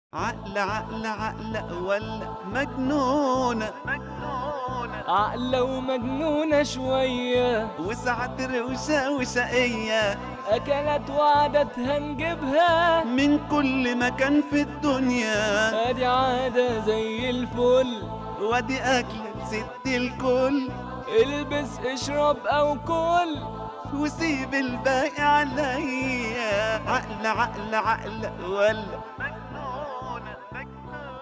عقل عقل عقل ولا مجنونة عقلة ومجنونة شوية وسعت روشة وشقية أكلت وعدتها نجيبها من كل مكان في الدنيا ادي عادة زي الفل وادي أكلة ست الكل البس اشرب أو كل وسيب الباقي عليا عقل عقل عقل ولا مجنونة مجنونة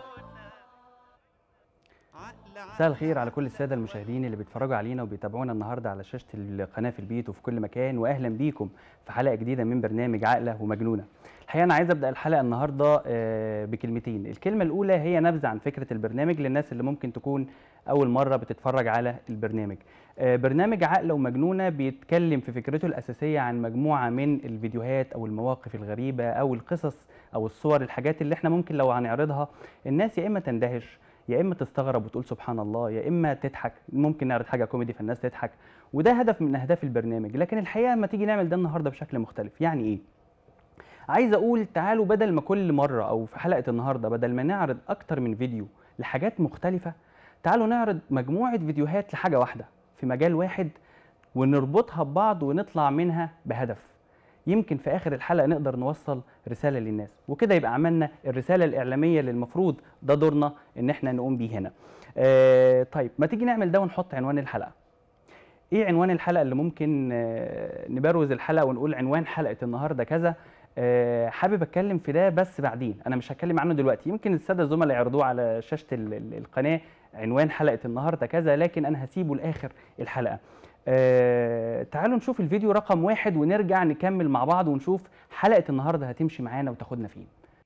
عقل مساء الخير على كل الساده المشاهدين اللي بيتفرجوا علينا وبيتابعونا النهارده على شاشه القناه في البيت وفي كل مكان واهلا بيكم في حلقه جديده من برنامج عقله ومجنونه. الحقيقه انا عايز ابدا الحلقه النهارده آه، بكلمتين، الكلمه الاولى هي نبذه عن فكره البرنامج للناس اللي ممكن تكون اول مره بتتفرج على البرنامج. آه، برنامج عقله ومجنونه بيتكلم في فكرته الاساسيه عن مجموعه من الفيديوهات او المواقف الغريبه او القصص او الصور الحاجات اللي احنا ممكن لو هنعرضها الناس يا اما تندهش يا اما تستغرب وتقول سبحان الله يا اما تضحك ممكن نعرض حاجه كوميدي فالناس تضحك وده هدف من اهداف البرنامج لكن الحقيقه لما تيجي نعمل ده النهارده بشكل مختلف يعني ايه عايز اقول تعالوا بدل ما كل مره او في حلقه النهارده بدل ما نعرض اكتر من فيديو لحاجات مختلفه تعالوا نعرض مجموعه فيديوهات لحاجه واحده في مجال واحد ونربطها ببعض ونطلع منها بهدف يمكن في اخر الحلقه نقدر نوصل رساله للناس وكده يبقى عملنا الرساله الاعلاميه اللي المفروض ده دورنا ان احنا نقوم بيه هنا آه طيب ما تيجي نعمل ده ونحط عنوان الحلقه ايه عنوان الحلقه اللي ممكن آه نبروز الحلقه ونقول عنوان حلقه النهارده كذا آه حابب اتكلم في ده بس بعدين انا مش هتكلم عنه دلوقتي يمكن الساده الزملاء يعرضوه على شاشه ال- ال- القناه عنوان حلقه النهارده كذا لكن انا هسيبه لاخر الحلقه آه تعالوا نشوف الفيديو رقم واحد ونرجع نكمل مع بعض ونشوف حلقه النهارده هتمشي معانا وتاخدنا فين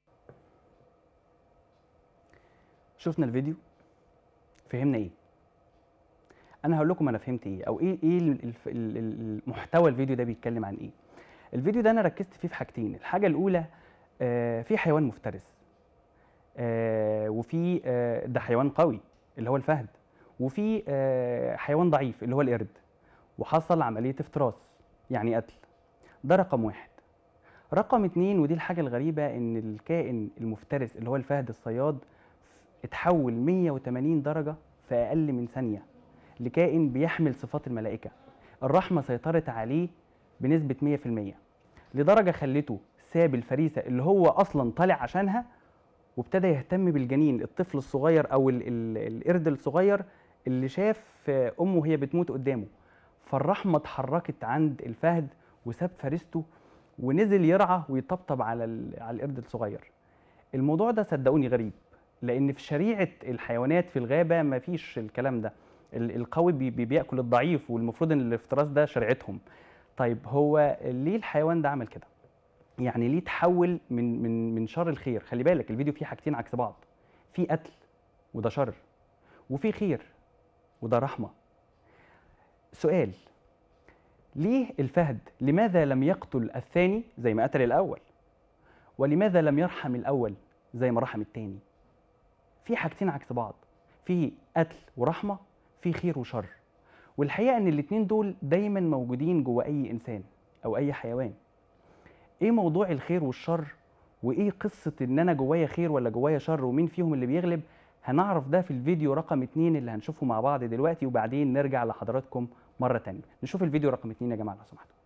شفنا الفيديو فهمنا ايه انا هقول لكم انا فهمت ايه او ايه ايه ال- الف- ال- ال- المحتوى الفيديو ده بيتكلم عن ايه الفيديو ده انا ركزت فيه في حاجتين الحاجه الاولى آه في حيوان مفترس آه وفي آه ده حيوان قوي اللي هو الفهد وفي آه حيوان ضعيف اللي هو القرد وحصل عمليه افتراس يعني قتل ده رقم واحد رقم اتنين ودي الحاجه الغريبه ان الكائن المفترس اللي هو الفهد الصياد اتحول 180 درجه في اقل من ثانيه لكائن بيحمل صفات الملائكه الرحمه سيطرت عليه بنسبه 100% لدرجه خلته ساب الفريسه اللي هو اصلا طالع عشانها وابتدى يهتم بالجنين الطفل الصغير او ال ال القرد الصغير اللي شاف آه، امه وهي بتموت قدامه فالرحمه اتحركت عند الفهد وساب فريسته ونزل يرعى ويطبطب على ال- على القرد الصغير الموضوع ده صدقوني غريب لان في شريعه الحيوانات في الغابه ما فيش الكلام ده ال- القوي بي- بي- بياكل الضعيف والمفروض ان الافتراس ده شريعتهم طيب هو ليه الحيوان ده عمل كده يعني ليه تحول من من من شر الخير خلي بالك الفيديو فيه حاجتين عكس بعض في قتل وده شر وفي خير وده رحمه سؤال ليه الفهد لماذا لم يقتل الثاني زي ما قتل الاول ولماذا لم يرحم الاول زي ما رحم الثاني في حاجتين عكس بعض في قتل ورحمه في خير وشر والحقيقه ان الاتنين دول دايما موجودين جوه اي انسان او اي حيوان ايه موضوع الخير والشر وايه قصه ان انا جوايا خير ولا جوايا شر ومين فيهم اللي بيغلب هنعرف ده في الفيديو رقم اتنين اللي هنشوفه مع بعض دلوقتي وبعدين نرجع لحضراتكم مره تانية نشوف الفيديو رقم اتنين يا جماعه لو سمحتوا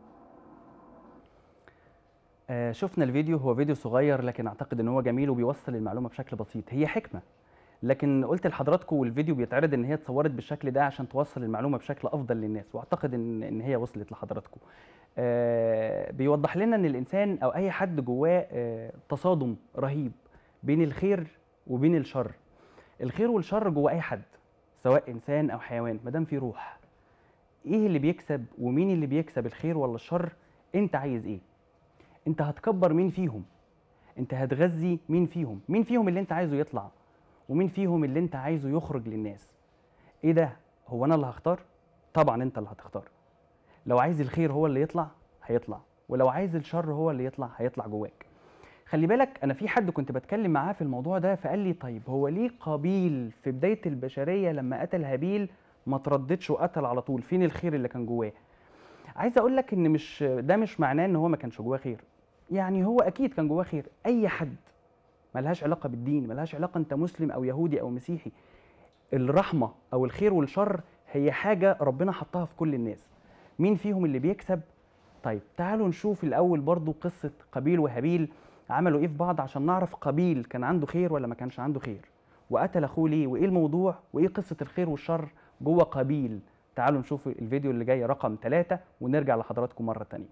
آه شفنا الفيديو هو فيديو صغير لكن اعتقد ان هو جميل وبيوصل المعلومه بشكل بسيط هي حكمه لكن قلت لحضراتكم والفيديو بيتعرض ان هي اتصورت بالشكل ده عشان توصل المعلومه بشكل افضل للناس واعتقد ان ان هي وصلت لحضراتكم آه بيوضح لنا ان الانسان او اي حد جواه آه تصادم رهيب بين الخير وبين الشر الخير والشر جوه اي حد سواء انسان او حيوان ما دام في روح ايه اللي بيكسب ومين اللي بيكسب الخير ولا الشر انت عايز ايه انت هتكبر مين فيهم انت هتغذي مين فيهم مين فيهم اللي انت عايزه يطلع ومين فيهم اللي انت عايزه يخرج للناس ايه ده هو انا اللي هختار طبعا انت اللي هتختار لو عايز الخير هو اللي يطلع هيطلع ولو عايز الشر هو اللي يطلع هيطلع جواك خلي بالك انا في حد كنت بتكلم معاه في الموضوع ده فقال لي طيب هو ليه قابيل في بدايه البشريه لما قتل هابيل ما ترددش وقتل على طول فين الخير اللي كان جواه عايز اقول لك ان مش ده مش معناه ان هو ما كانش جواه خير يعني هو اكيد كان جواه خير اي حد ملهاش علاقه بالدين ملهاش علاقه انت مسلم او يهودي او مسيحي الرحمه او الخير والشر هي حاجه ربنا حطها في كل الناس مين فيهم اللي بيكسب طيب تعالوا نشوف الاول برضو قصه قابيل وهابيل عملوا ايه في بعض عشان نعرف قابيل كان عنده خير ولا ما كانش عنده خير وقتل اخوه ليه وايه الموضوع وايه قصه الخير والشر جوه قابيل تعالوا نشوف الفيديو اللي جاي رقم ثلاثة ونرجع لحضراتكم مرة تانية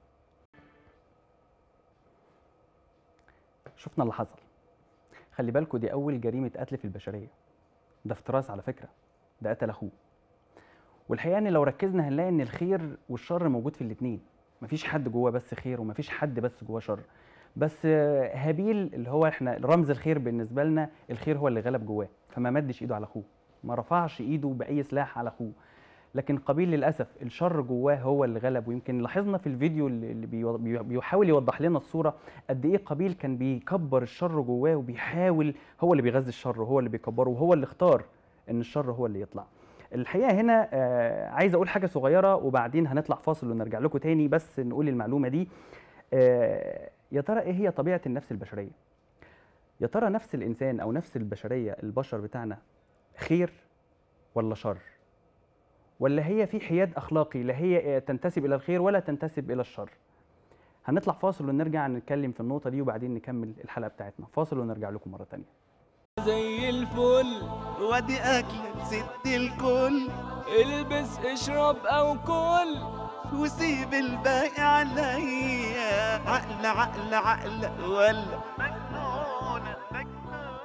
شفنا اللي حصل خلي بالكم دي أول جريمة قتل في البشرية ده افتراس على فكرة ده قتل أخوه والحقيقة إن لو ركزنا هنلاقي إن الخير والشر موجود في الاتنين مفيش حد جواه بس خير ومفيش حد بس جواه شر بس آه، هابيل اللي هو احنا رمز الخير بالنسبة لنا الخير هو اللي غلب جواه فما مدش ايده على اخوه ما رفعش ايده باي سلاح على اخوه لكن قابيل للاسف الشر جواه هو اللي غلب ويمكن لاحظنا في الفيديو اللي اللي بيو- بيو- بيحاول يوضح لنا الصوره قد ايه قابيل كان بيكبر الشر جواه وبيحاول هو اللي بيغذي الشر وهو اللي بيكبره وهو اللي اختار ان الشر هو اللي يطلع الحقيقه هنا آه عايز اقول حاجه صغيره وبعدين هنطلع فاصل ونرجع لكم تاني بس نقول المعلومه دي آه يا ترى ايه هي طبيعه النفس البشريه يا ترى نفس الانسان او نفس البشريه البشر بتاعنا خير ولا شر ولا هي في حياد اخلاقي لا هي تنتسب الى الخير ولا تنتسب الى الشر هنطلع فاصل ونرجع نتكلم في النقطه دي وبعدين نكمل الحلقه بتاعتنا فاصل ونرجع لكم مره تانية زي الفل وادي اكلة ست الكل البس اشرب او كل وسيب الباقي عليا عقل عقل عقل ولا مجنون مجنون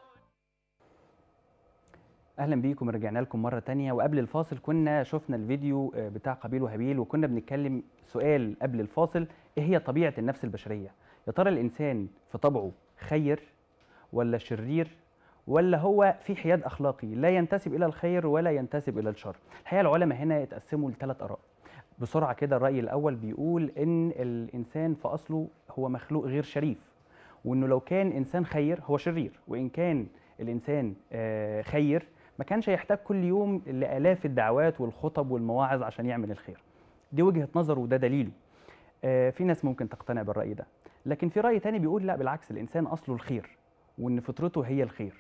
اهلا بيكم رجعنا لكم مره تانية وقبل الفاصل كنا شفنا الفيديو آه، بتاع قابيل وهابيل وكنا بنتكلم سؤال قبل الفاصل ايه هي طبيعه النفس البشريه يا ترى الانسان في طبعه خير ولا شرير ولا هو في حياد اخلاقي لا ينتسب الى الخير ولا ينتسب الى الشر الحقيقه العلماء هنا اتقسموا لثلاث اراء بسرعه كده الراي الاول بيقول ان الانسان في اصله هو مخلوق غير شريف وانه لو كان انسان خير هو شرير وان كان الانسان آه، خير ما كانش هيحتاج كل يوم لالاف الدعوات والخطب والمواعظ عشان يعمل الخير دي وجهه نظر وده دليله آه، في ناس ممكن تقتنع بالراي ده لكن في راي تاني بيقول لا بالعكس الانسان اصله الخير وان فطرته هي الخير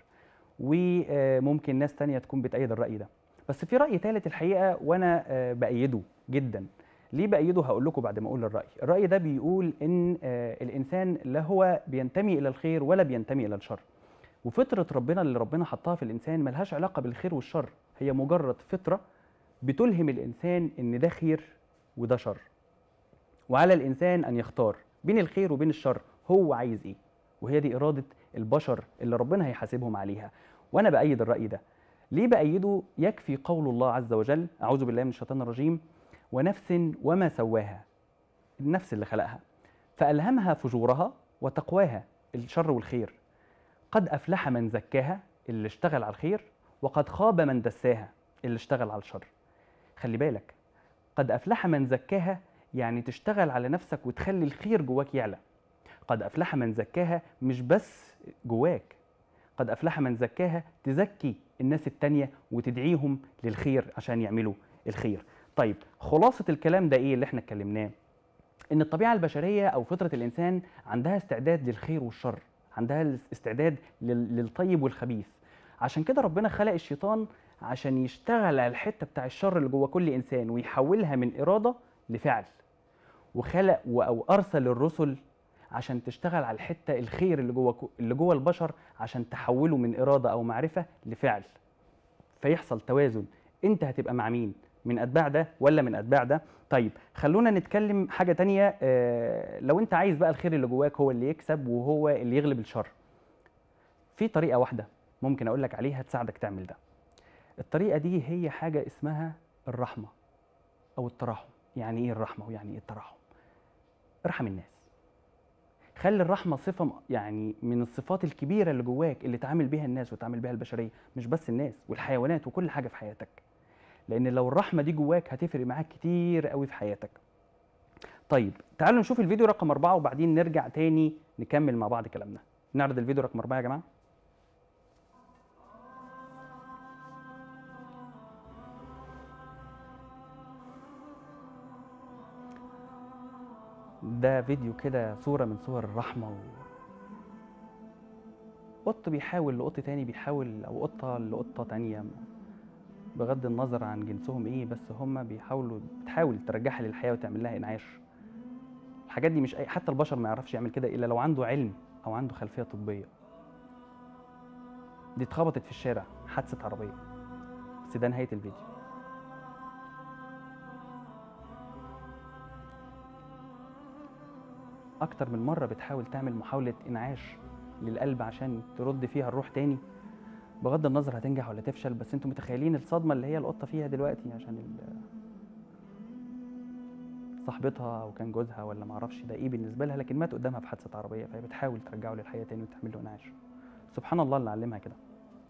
وممكن ناس تانية تكون بتأيد الرأي ده بس في رأي ثالث الحقيقة وأنا آه، بأيده جدا ليه بأيده هقول لكم بعد ما أقول الرأي الرأي ده بيقول إن آه، الإنسان لا هو بينتمي إلى الخير ولا بينتمي إلى الشر وفطرة ربنا اللي ربنا حطها في الإنسان ملهاش علاقة بالخير والشر هي مجرد فطرة بتلهم الإنسان إن ده خير وده شر وعلى الإنسان أن يختار بين الخير وبين الشر هو عايز إيه وهي دي إرادة البشر اللي ربنا هيحاسبهم عليها وأنا بأيد الرأي ده ليه بأيده يكفي قول الله عز وجل أعوذ بالله من الشيطان الرجيم ونفس وما سواها النفس اللي خلقها فألهمها فجورها وتقواها الشر والخير قد أفلح من زكاها اللي اشتغل على الخير وقد خاب من دساها اللي اشتغل على الشر خلي بالك قد أفلح من زكاها يعني تشتغل على نفسك وتخلي الخير جواك يعلى قد أفلح من زكاها مش بس جواك قد أفلح من زكاها تزكي الناس التانية وتدعيهم للخير عشان يعملوا الخير طيب خلاصة الكلام ده إيه اللي احنا اتكلمناه إن الطبيعة البشرية أو فطرة الإنسان عندها استعداد للخير والشر عندها استعداد لل- للطيب والخبيث عشان كده ربنا خلق الشيطان عشان يشتغل على الحتة بتاع الشر اللي جوه كل إنسان ويحولها من إرادة لفعل وخلق و- أو أرسل الرسل عشان تشتغل على الحتة الخير اللي جوه كو- اللي جوه البشر عشان تحوله من إرادة أو معرفة لفعل فيحصل توازن انت هتبقى مع مين من اتباع ده ولا من اتباع ده طيب خلونا نتكلم حاجه تانية آه، لو انت عايز بقى الخير اللي جواك هو اللي يكسب وهو اللي يغلب الشر في طريقه واحده ممكن اقول لك عليها تساعدك تعمل ده الطريقه دي هي حاجه اسمها الرحمه او التراحم يعني ايه الرحمه ويعني ايه التراحم ارحم الناس خلي الرحمه صفه م- يعني من الصفات الكبيره اللي جواك اللي تعامل بيها الناس وتعامل بيها البشريه مش بس الناس والحيوانات وكل حاجه في حياتك لان لو الرحمه دي جواك هتفرق معاك كتير قوي في حياتك طيب تعالوا نشوف الفيديو رقم أربعة وبعدين نرجع تاني نكمل مع بعض كلامنا نعرض الفيديو رقم أربعة يا جماعة ده فيديو كده صورة من صور الرحمة و... قط بيحاول لقط تاني بيحاول او قطه لقطه تانيه بغض النظر عن جنسهم ايه بس هم بيحاولوا بتحاول ترجعها للحياه وتعمل لها انعاش الحاجات دي مش أي حتى البشر ما يعرفش يعمل كده الا لو عنده علم او عنده خلفيه طبيه دي اتخبطت في الشارع حادثه عربيه بس ده نهايه الفيديو اكتر من مره بتحاول تعمل محاوله انعاش للقلب عشان ترد فيها الروح تاني بغض النظر هتنجح ولا تفشل بس انتوا متخيلين الصدمه اللي هي القطه فيها دلوقتي عشان ال- صاحبتها او كان جوزها ولا معرفش ده ايه بالنسبه لها لكن مات قدامها في حادثه عربيه فهي بتحاول ترجعه للحياه تاني وتعمل له انعاش سبحان الله اللي علمها كده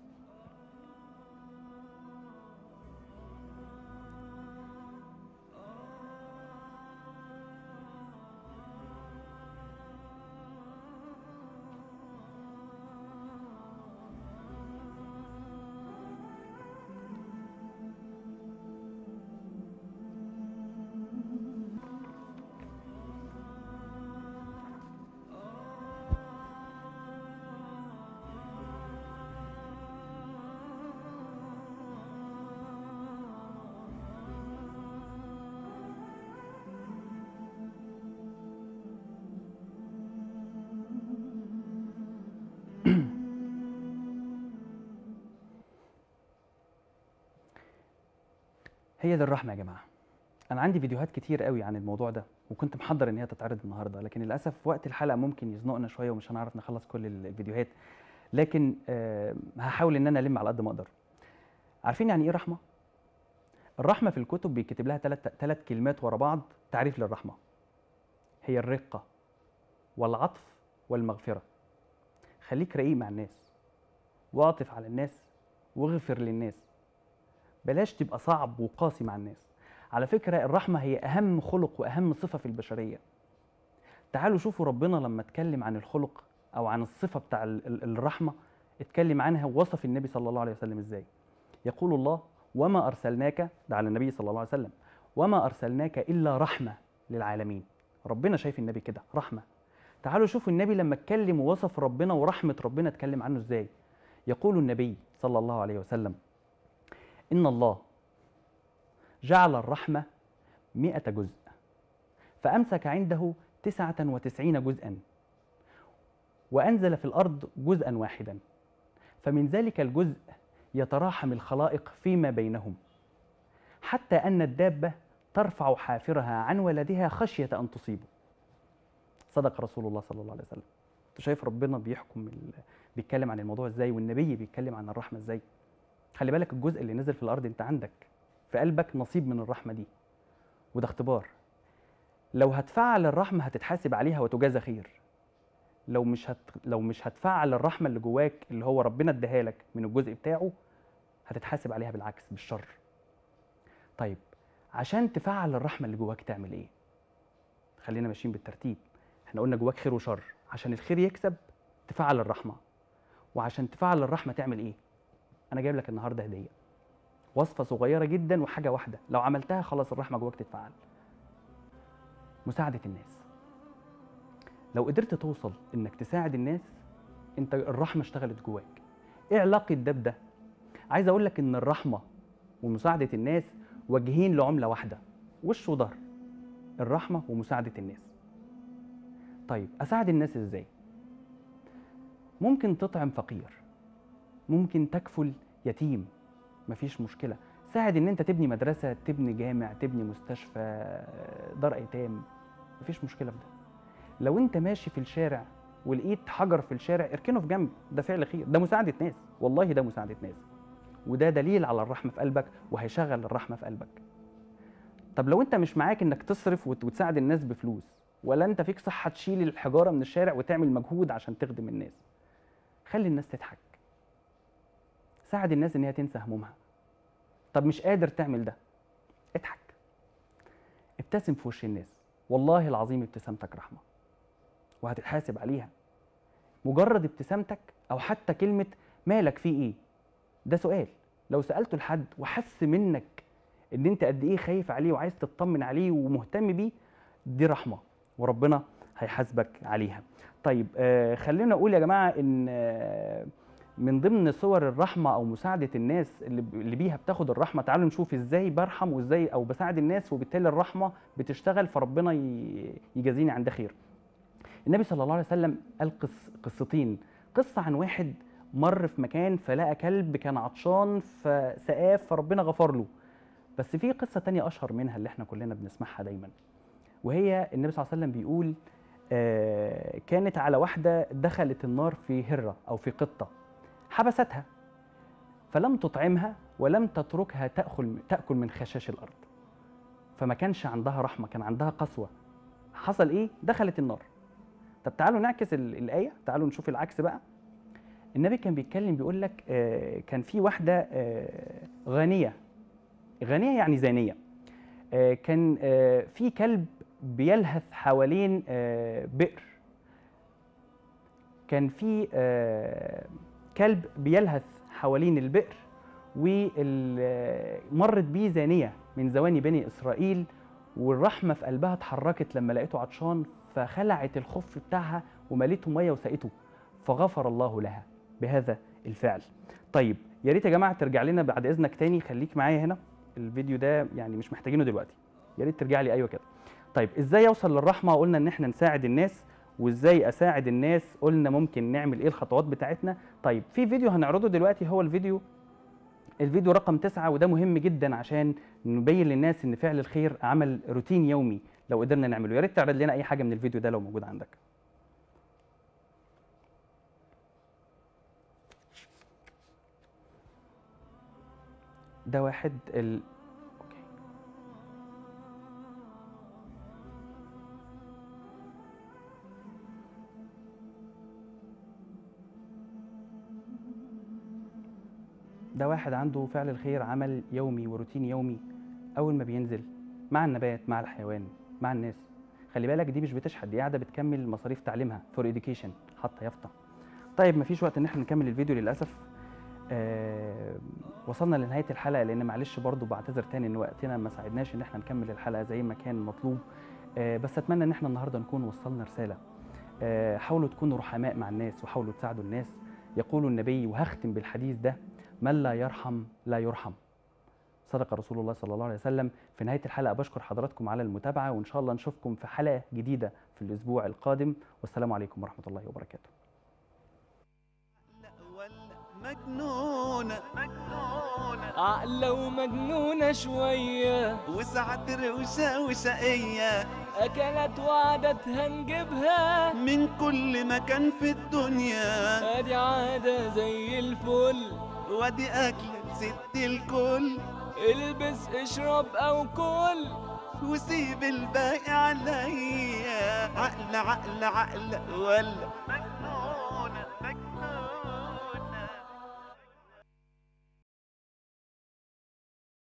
هي دي الرحمه يا جماعه انا عندي فيديوهات كتير قوي عن الموضوع ده وكنت محضر ان هي تتعرض النهارده لكن للاسف وقت الحلقه ممكن يزنقنا شويه ومش هنعرف نخلص كل ال- الفيديوهات لكن آه، هحاول ان انا الم على قد ما اقدر عارفين يعني ايه رحمه الرحمه في الكتب بيكتب لها ثلاث ثلاث كلمات ورا بعض تعريف للرحمه هي الرقه والعطف والمغفره خليك رقيق مع الناس واعطف على الناس واغفر للناس بلاش تبقى صعب وقاسي مع الناس على فكرة الرحمة هي أهم خلق وأهم صفة في البشرية تعالوا شوفوا ربنا لما اتكلم عن الخلق أو عن الصفة بتاع ال- ال- الرحمة اتكلم عنها ووصف النبي صلى الله عليه وسلم ازاي يقول الله وما أرسلناك ده على النبي صلى الله عليه وسلم وما أرسلناك إلا رحمة للعالمين ربنا شايف النبي كده رحمة تعالوا شوفوا النبي لما اتكلم ووصف ربنا ورحمة ربنا اتكلم عنه ازاي يقول النبي صلى الله عليه وسلم إن الله جعل الرحمة مئة جزء فأمسك عنده تسعة وتسعين جزءا وأنزل في الأرض جزءا واحدا فمن ذلك الجزء يتراحم الخلائق فيما بينهم حتى أن الدابة ترفع حافرها عن ولدها خشية أن تصيبه صدق رسول الله صلى الله عليه وسلم انت شايف ربنا بيحكم ال... بيتكلم عن الموضوع ازاي والنبي بيتكلم عن الرحمه ازاي خلي بالك الجزء اللي نزل في الارض انت عندك في قلبك نصيب من الرحمه دي وده اختبار لو هتفعل الرحمه هتتحاسب عليها وتجازى خير لو مش هت... لو مش هتفعل الرحمه اللي جواك اللي هو ربنا اداها لك من الجزء بتاعه هتتحاسب عليها بالعكس بالشر طيب عشان تفعل الرحمه اللي جواك تعمل ايه خلينا ماشيين بالترتيب احنا قلنا جواك خير وشر عشان الخير يكسب تفعل الرحمه وعشان تفعل الرحمه تعمل ايه انا جايب لك النهارده هديه وصفه صغيره جدا وحاجه واحده لو عملتها خلاص الرحمه جواك تتفعل مساعده الناس لو قدرت توصل انك تساعد الناس انت الرحمه اشتغلت جواك ايه علاقه ده بده عايز اقول لك ان الرحمه ومساعده الناس وجهين لعمله واحده وش وظهر الرحمه ومساعده الناس طيب اساعد الناس ازاي ممكن تطعم فقير ممكن تكفل يتيم مفيش مشكله ساعد ان انت تبني مدرسه تبني جامع تبني مستشفى دار ايتام مفيش مشكله في ده لو انت ماشي في الشارع ولقيت حجر في الشارع اركنه في جنب ده فعل خير ده مساعده ناس والله ده مساعده ناس وده دليل على الرحمه في قلبك وهيشغل الرحمه في قلبك طب لو انت مش معاك انك تصرف وت- وتساعد الناس بفلوس ولا انت فيك صحه تشيل الحجاره من الشارع وتعمل مجهود عشان تخدم الناس خلي الناس تضحك ساعد الناس ان هي تنسى همومها طب مش قادر تعمل ده اضحك ابتسم في وش الناس والله العظيم ابتسامتك رحمه وهتتحاسب عليها مجرد ابتسامتك او حتى كلمه مالك فيه ايه ده سؤال لو سالته لحد وحس منك ان انت قد ايه خايف عليه وعايز تطمن عليه ومهتم بيه دي رحمه وربنا هيحاسبك عليها طيب آه خلينا اقول يا جماعه ان آه من ضمن صور الرحمه او مساعده الناس اللي ب- اللي بيها بتاخد الرحمه تعالوا نشوف ازاي برحم وازاي او بساعد الناس وبالتالي الرحمه بتشتغل فربنا ي- يجازيني عند خير النبي صلى الله عليه وسلم قال قص قصتين قصه عن واحد مر في مكان فلقى كلب كان عطشان فسقاه فربنا غفر له بس في قصه تانية اشهر منها اللي احنا كلنا بنسمعها دايما وهي النبي صلى الله عليه وسلم بيقول آه، كانت على واحده دخلت النار في هره او في قطه حبستها فلم تطعمها ولم تتركها تاكل تاكل من خشاش الارض فما كانش عندها رحمه كان عندها قسوه حصل ايه دخلت النار طب تعالوا نعكس ال- الايه تعالوا نشوف العكس بقى النبي كان بيتكلم بيقول لك آه، كان في واحده آه، غنيه غنيه يعني زانيه آه، كان آه، في كلب بيلهث حوالين آه، بئر كان في آه، كلب بيلهث حوالين البئر ومرت بيه زانيه من زواني بني اسرائيل والرحمه في قلبها اتحركت لما لقيته عطشان فخلعت الخف بتاعها ومليته ميه وسقته فغفر الله لها بهذا الفعل طيب يا ريت يا جماعه ترجع لنا بعد اذنك تاني خليك معايا هنا الفيديو ده يعني مش محتاجينه دلوقتي يا ريت ترجع لي ايوه كده طيب ازاي اوصل للرحمه قلنا ان احنا نساعد الناس وازاي اساعد الناس قلنا ممكن نعمل ايه الخطوات بتاعتنا طيب في فيديو هنعرضه دلوقتي هو الفيديو الفيديو رقم تسعة وده مهم جدا عشان نبين للناس ان فعل الخير عمل روتين يومي لو قدرنا نعمله يا ريت تعرض لنا اي حاجه من الفيديو ده لو موجود عندك ده واحد ال... أوكي. ده واحد عنده فعل الخير عمل يومي وروتين يومي اول ما بينزل مع النبات مع الحيوان مع الناس خلي بالك دي مش بتشحت دي قاعده بتكمل مصاريف تعليمها فور اديوكيشن حاطه يافطه طيب مفيش وقت ان احنا نكمل الفيديو للاسف آه وصلنا لنهايه الحلقه لان معلش برضو بعتذر تاني ان وقتنا ما ساعدناش ان احنا نكمل الحلقه زي ما كان مطلوب آه بس اتمنى ان احنا النهارده نكون وصلنا رساله آه حاولوا تكونوا رحماء مع الناس وحاولوا تساعدوا الناس يقول النبي وهختم بالحديث ده من لا يرحم لا يرحم صدق رسول الله صلى الله عليه وسلم في نهايه الحلقه بشكر حضراتكم على المتابعه وان شاء الله نشوفكم في حلقه جديده في الاسبوع القادم والسلام عليكم ورحمه الله وبركاته لا ولا مجنونة مجنونة عقلة ومجنونة شوية وسعت روشة وشقية أكلت وعدتها نجيبها من كل مكان في الدنيا ادي عادة زي الفل وادي أكلة ست الكل البس اشرب او كل وسيب الباقي عليا عقل عقل عقل ولا